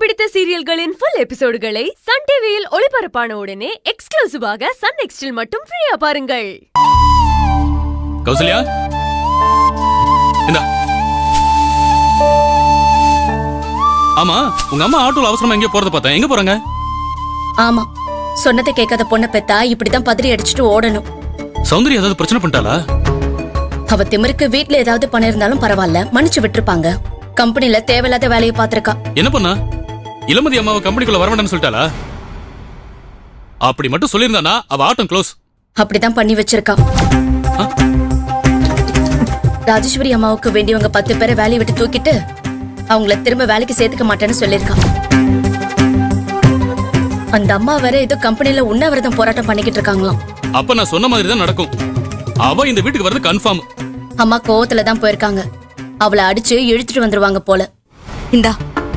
பிடித்த சீரியல்களின் full எபிசோடுகளை Sun டிவியில் ஒளிபரப்பான உடனே எக்ஸ்க்ளூசிவாக சன் நெக்ஸ்டில் மட்டும் ஃப்ரீயா பாருங்கள் கௌசல்யா இந்தா ஆமா உங்க அம்மா ஆட்டோல அவசரமா எங்கேயோ போறத பார்த்தேன் எங்க போறாங்க ஆமா சொன்னதை கேட்காத பொண்ணை பெத்தா இப்படிதான் பதறி அடிச்சுட்டு ஓடணும் சௌந்தர்யா ஏதாவது பிரச்சனை பண்ணிட்டாளா அவ திமிருக்கு வீட்ல ஏதாவது பணம் இருந்தாலும் பரவாயில்ல மன்னிச்சு விட்டுருப்பாங்க கம்பெனில தேவையில்லாத வேலையை பாத்திருக்கா என்ன பண்ணா இளமதி அம்மாவை கம்பெனிக்குள்ள வர வேண்டாம்னு சொல்லிட்டாளா அப்படி மட்டும் சொல்லியிருந்தானா அவ ஆட்டம் க்ளோஸ் அப்படிதான் பண்ணி வச்சிருக்கா ஆ? ராஜேஸ்வரி அம்மாவுக்கு வேண்டியவங்க பத்து பேரை வேலையை விட்டு தூக்கிட்டு அவங்கள திரும்ப வேலைக்கு சேர்த்துக்க மாட்டேன்னு சொல்லிருக்கா அந்த அம்மா வேற ஏதோ கம்பெனில உண்ணாவிரதம் போராட்டம் பண்ணிக்கிட்டு இருக்காங்களாம் அப்ப நான் சொன்ன மாதிரி தான் நடக்கும் அவ இந்த வீட்டுக்கு வர்றது கன்ஃபார்ம் அம்மா கோவத்துல தான் போயிருக்காங்க அவளை அடிச்சு இழுத்துட்டு வந்துருவாங்க போல இந்தா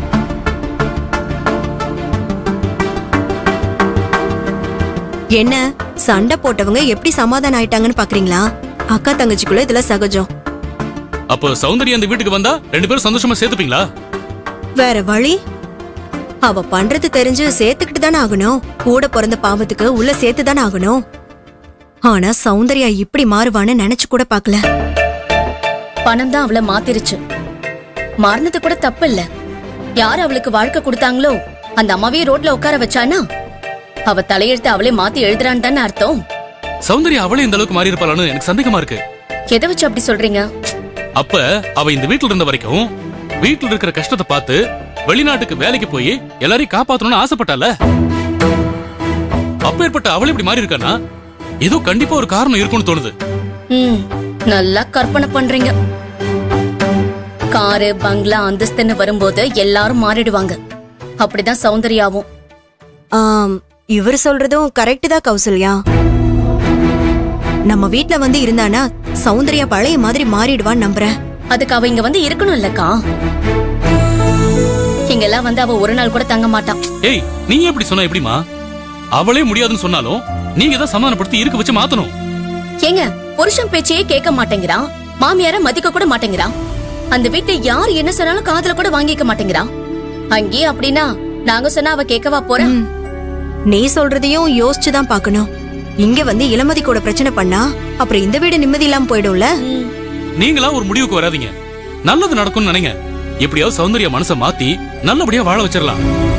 என்ன சண்டை போட்டவங்க எப்படி சமாதானம் ஆயிட்டாங்கன்னு பாக்குறீங்களா அக்கா தங்கச்சிக்குள்ள இதுல சகஜம் அப்போ சௌந்தர்யா இந்த வீட்டுக்கு வந்தா ரெண்டு பேரும் சந்தோஷமா சேர்த்துப்பீங்களா வேற வழி அவ பண்றது தெரிஞ்சு சேர்த்துக்கிட்டு தானே ஆகணும் கூட பிறந்த பாவத்துக்கு உள்ள சேர்த்து தானே ஆகணும் ஆனா சௌந்தர்யா இப்படி மாறுவான்னு நினைச்சு கூட பார்க்கல பணம் தான் அவளை மாத்திருச்சு மாறினது கூட தப்பு இல்ல யார் அவளுக்கு வாழ்க்கை கொடுத்தாங்களோ அந்த அம்மாவையே ரோட்ல உட்கார வச்சானா அவ தலையெழுத்து அவளே மாத்தி எழுதுறான்னு தானே அர்த்தம் சௌந்தர்யா அவளே இந்த அளவுக்கு மாறி இருப்பாளான்னு எனக்கு சந்தேகமா இருக்கு எதை வச்சு அப்படி சொல்றீங்க அப்ப அவ இந்த வீட்டுல இருந்த வரைக்கும் வீட்டுல இருக்கிற கஷ்டத்தை பார்த்து வெளிநாட்டுக்கு வேலைக்கு போய் எல்லாரையும் காப்பாத்தணும்னு ஆசைப்பட்டால அப்பேற்பட்ட அவள் இப்படி மாறி இருக்கானா ஏதோ கண்டிப்பா ஒரு காரணம் இருக்கும்னு தோணுது ம் நல்லா கற்பனை பண்றீங்க காரு பங்களா அந்தஸ்துன்னு வரும்போது எல்லாரும் மாறிடுவாங்க அப்படிதான் சௌந்தர்யாவும் ஆம், இவர் சொல்றதும் கரெக்ட் தான் கௌசல்யா நம்ம வீட்ல வந்து இருந்தானா சௌந்தர்யா பழைய மாதிரி மாறிடுவான்னு நம்புறேன் அதுக்கு அவ இங்க வந்து இருக்கணும் இல்லக்கா இங்கெல்லாம் வந்து அவ ஒரு நாள் கூட தங்க மாட்டான் ஏய் நீ எப்படி சொன்ன எப்படிமா அவளே முடியாதுன்னு சொன்னாலும் நீங்க தான் சமாதானப்படுத்தி இருக்க வச்சு மாத்தணும் ஏங்க புருஷன் பேச்சையே கேட்க மாட்டேங்கிறான் மாமியார மதிக்க கூட மாட்டேங்கிறான் அந்த வீட்டை யார் என்ன சொன்னாலும் காதுல கூட வாங்கிக்க மாட்டேங்கிறான் அங்கேயே அப்படின்னா நாங்க சொன்னா அவ கேட்கவா போறா ம். நீ சொல்றதையும் யோசிச்சு தான் பார்க்கணும் இங்க வந்து இளமதி கூட பிரச்சனை பண்ணா அப்புறம் இந்த வீடு நிம்மதி இல்லாம போயிடும்ல ம். நீங்களா ஒரு முடிவுக்கு வராதீங்க நல்லது நடக்கும்னு நினைங்க எப்படியாவது சௌந்தர்யா மனசை மாத்தி நல்லபடியா வாழ வச்சிடலாம்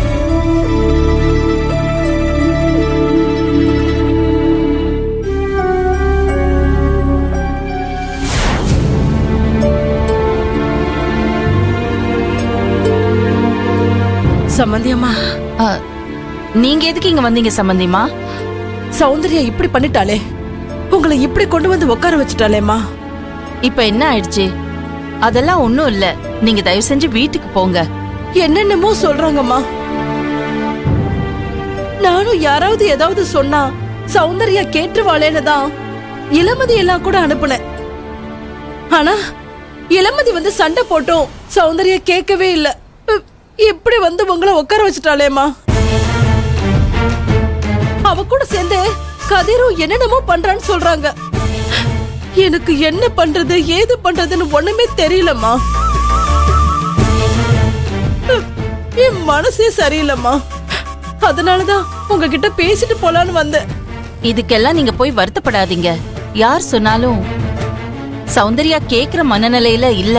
சம்பந்தியம்மா ஆ, நீங்க எதுக்கு இங்க வந்தீங்க சம்பந்திமா சௌந்தர்யா இப்படி பண்ணிட்டாளே உங்களை இப்படி கொண்டு வந்து உட்கார வச்சுட்டாளேம்மா இப்ப என்ன ஆயிடுச்சு அதெல்லாம் ஒண்ணும் இல்ல நீங்க தயவு செஞ்சு வீட்டுக்கு போங்க என்னென்னமோ சொல்றாங்கம்மா நானும் யாராவது ஏதாவது சொன்னா சௌந்தர்யா கேட்டுருவாளேன்னு தான் இளமதி எல்லாம் கூட அனுப்புனேன் ஆனா இளமதி வந்து சண்டை போட்டோம் சௌந்தர்யா கேட்கவே இல்ல உ, இப்படி வந்து உங்களை உட்கார வச்சுட்டாளேம்மா அவ கூட சேர்ந்து கதிரும் என்னென்னமோ பண்றான்னு சொல்றாங்க எனக்கு என்ன பண்றது ஏது பண்றதுன்னு ஒண்ணுமே தெரியலம்மா என் மனசே சரியில்லைம்மா அதனாலதான் உங்ககிட்ட பேசிட்டு போலான்னு வந்தேன் இதுக்கெல்லாம் நீங்க போய் வருத்தப்படாதீங்க யார் சொன்னாலும் சௌந்தர்யா கேக்குற மனநிலையில இல்ல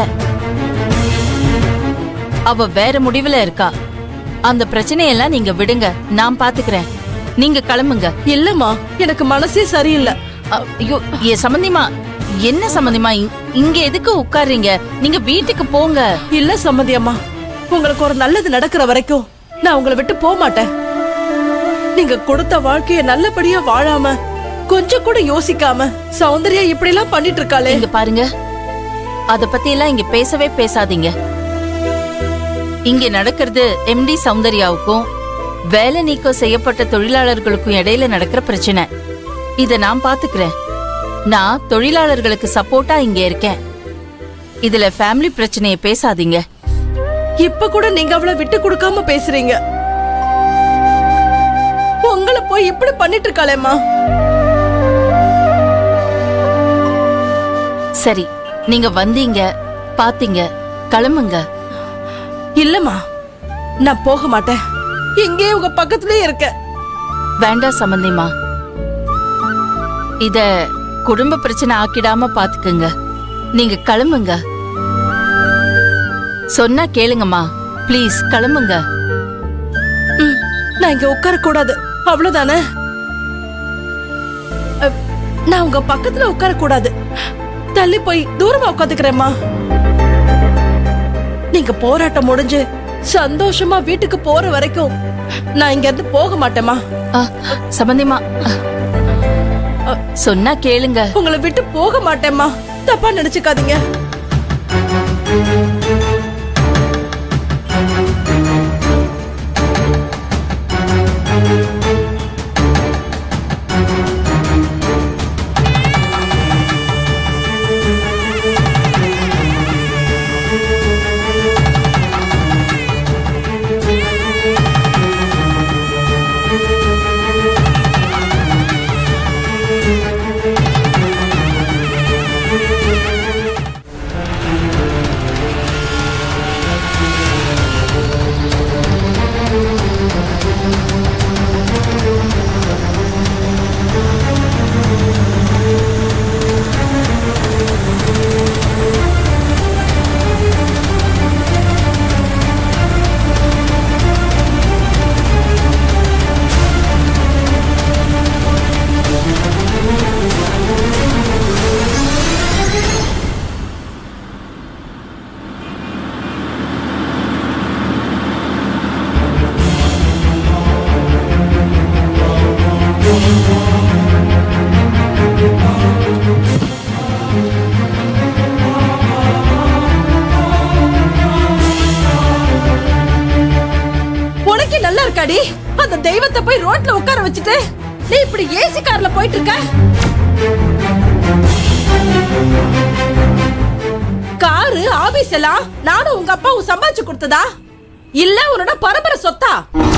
அவ வேற முடிவுல இருக்கா அந்த பிரச்சனையெல்லாம் நீங்க விடுங்க நான் பாத்துக்கிறேன் நீங்க கிளம்புங்க இல்லம்மா எனக்கு மனசே சரியில்லை அ, ஐயோ ஏ சம்பந்திமா என்ன சம்பந்திமா இ- இங்க எதுக்கு உட்கார்றீங்க நீங்க வீட்டுக்கு போங்க இல்ல சம்மதி அம்மா உங்களுக்கு ஒரு நல்லது நடக்கிற வரைக்கும் நான் உங்களை விட்டு போக மாட்டேன் நீங்க கொடுத்த வாழ்க்கைய நல்லபடியா வாழாம கொஞ்சம் கூட யோசிக்காம சௌந்தர்யா இப்படி எல்லாம் பண்ணிட்டு இருக்காளே இங்க பாருங்க அத பத்தி எல்லாம் இங்க பேசவே பேசாதீங்க இங்க நடக்கிறது எம்டி சௌந்தர்யாவுக்கும் வேலை நீக்கம் செய்யப்பட்ட தொழிலாளர்களுக்கும் இடையில நடக்கிற பிரச்சனை இத நான் பாத்துக்கிறேன் நான் தொழிலாளர்களுக்கு சப்போர்ட்டா இங்க இருக்கேன் இதுல ஃபேமிலி பிரச்சனைய பேசாதீங்க இப்ப கூட நீங்க அவளை விட்டு கொடுக்காம பேசுறீங்க உங்களை போய் இப்படி பண்ணிட்டு இருக்காளேம்மா சரி நீங்க வந்தீங்க பாத்தீங்க கிளம்புங்க இல்லம்மா நான் போக மாட்டேன் இங்கே உங்க பக்கத்துலயே இருக்க வேண்டாம் சம்பந்திமா இத குடும்ப பிரச்சனை ஆக்கிடாம பாத்துக்குங்க நீங்க கிளம்புங்க சொன்னா கேளுங்கம்மா ப்ளீஸ் கிளம்புங்க ம், நான் இங்க உட்கார கூடாது அவ்வளவுதானே அ, நான் உங்க பக்கத்துல உட்கார கூடாது தள்ளி போய் தூரமா உட்காந்துக்கிறேம்மா நீங்க போராட்டம் முடிஞ்சு சந்தோஷமா வீட்டுக்கு போற வரைக்கும் நான் இங்க இருந்து போக மாட்டேம்மா ஆ, சம்பந்திமா ஆ, சொன்னா கேளுங்க உங்களை விட்டு போக மாட்டேம்மா தப்பா நினைச்சுக்காதீங்க உனக்கு நல்லா இருக்காடி அந்த தெய்வத்தை போய் ரோட்ல உட்கார வச்சுட்டு நீ இப்படி ஏசி கார்ல போயிட்டு இருக்க காரு ஆபீஸ் எல்லாம் நானும் உங்க அப்பாவும் சம்பாதிச்சு கொடுத்ததா இல்ல உன்னோட பரம்பரை சொத்தா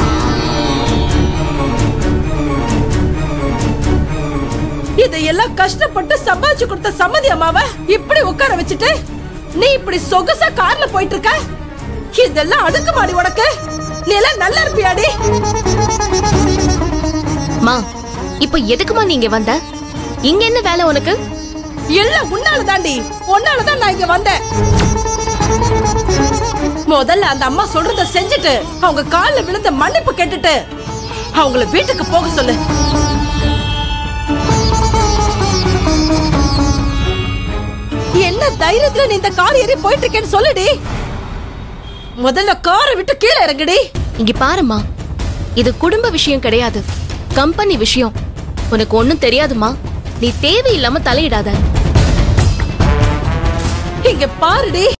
இதையெல்லாம் கஷ்டப்பட்டு சம்பாதிச்சு கொடுத்த சம்மதி அம்மாவ இப்படி உட்கார வச்சுட்டு நீ இப்படி சொகுசா கார்ல போயிட்டு இருக்க இதெல்லாம் அடுக்குமாடி உனக்கு நீ எல்லாம் நல்லா இருப்பியாடி மா இப்போ எதுக்குமா நீங்க வந்த இங்க என்ன வேலை உனக்கு எல்லாம் உன்னால தாண்டி உன்னாலதான் நான் இங்க வந்தேன் முதல்ல அந்த அம்மா சொல்றத செஞ்சுட்டு அவங்க கால்ல விழுந்த மன்னிப்பு கேட்டுட்டு அவங்கள வீட்டுக்கு போக சொல்லு என்ன தைரியத்துல நீ இந்த கார் ஏறி போயிட்டு இருக்கேன்னு சொல்லுடி முதல்ல காரை விட்டு கீழே இறங்குடி இங்க பாரும்மா இது குடும்ப விஷயம் கிடையாது கம்பெனி விஷயம் உனக்கு ஒண்ணும் தெரியாதுமா நீ தேவையில்லாம தலையிடாத இங்க பாருடி